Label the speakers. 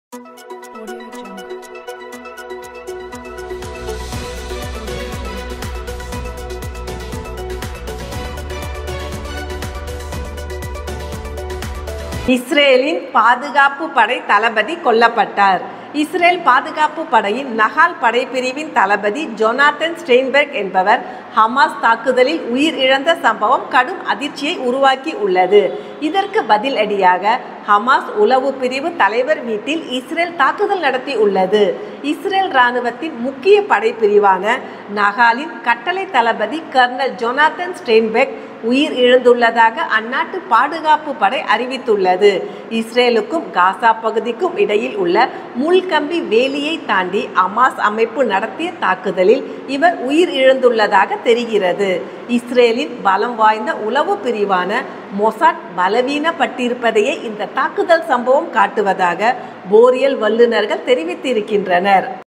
Speaker 1: Audio Jungle.
Speaker 2: இஸ்ரேலின் பாதுகாப்பு படை தளபதி கொல்லப்பட்டார் இஸ்ரேல் பாதுகாப்பு படையின் நகால் படைப்பிரிவின் தளபதி ஜொனாத்தன் ஸ்டெயின்பெர்க் என்பவர் ஹமாஸ் தாக்குதலில் உயிர் இழந்த சம்பவம் கடும் அதிர்ச்சியை உருவாக்கி உள்ளது இதற்கு பதிலடியாக ஹமாஸ் உளவு பிரிவு தலைவர் வீட்டில் இஸ்ரேல் தாக்குதல் நடத்தி உள்ளது இஸ்ரேல் ராணுவத்தின் முக்கிய படைப்பிரிவான நகாலின் கட்டளை தளபதி கர்னல் ஜொனாத்தன் ஸ்டெயின்பெர்க் உயிர் இழந்துள்ளதாக அந்நாட்டு பாதுகாப்பு படை அறிவித்துள்ளது இஸ்ரேலுக்கும் காசா பகுதிக்கும் இடையில் உள்ள முள்கம்பி வேலியை தாண்டி அமாஸ் அமைப்பு நடத்திய தாக்குதலில் இவர் உயிர் இழந்துள்ளதாக தெரிகிறது இஸ்ரேலின் பலம் வாய்ந்த உளவு பிரிவான மொசாட் பலவீனப்பட்டிருப்பதையே இந்த தாக்குதல் சம்பவம் காட்டுவதாக போரியல் வல்லுநர்கள் தெரிவித்திருக்கின்றனர்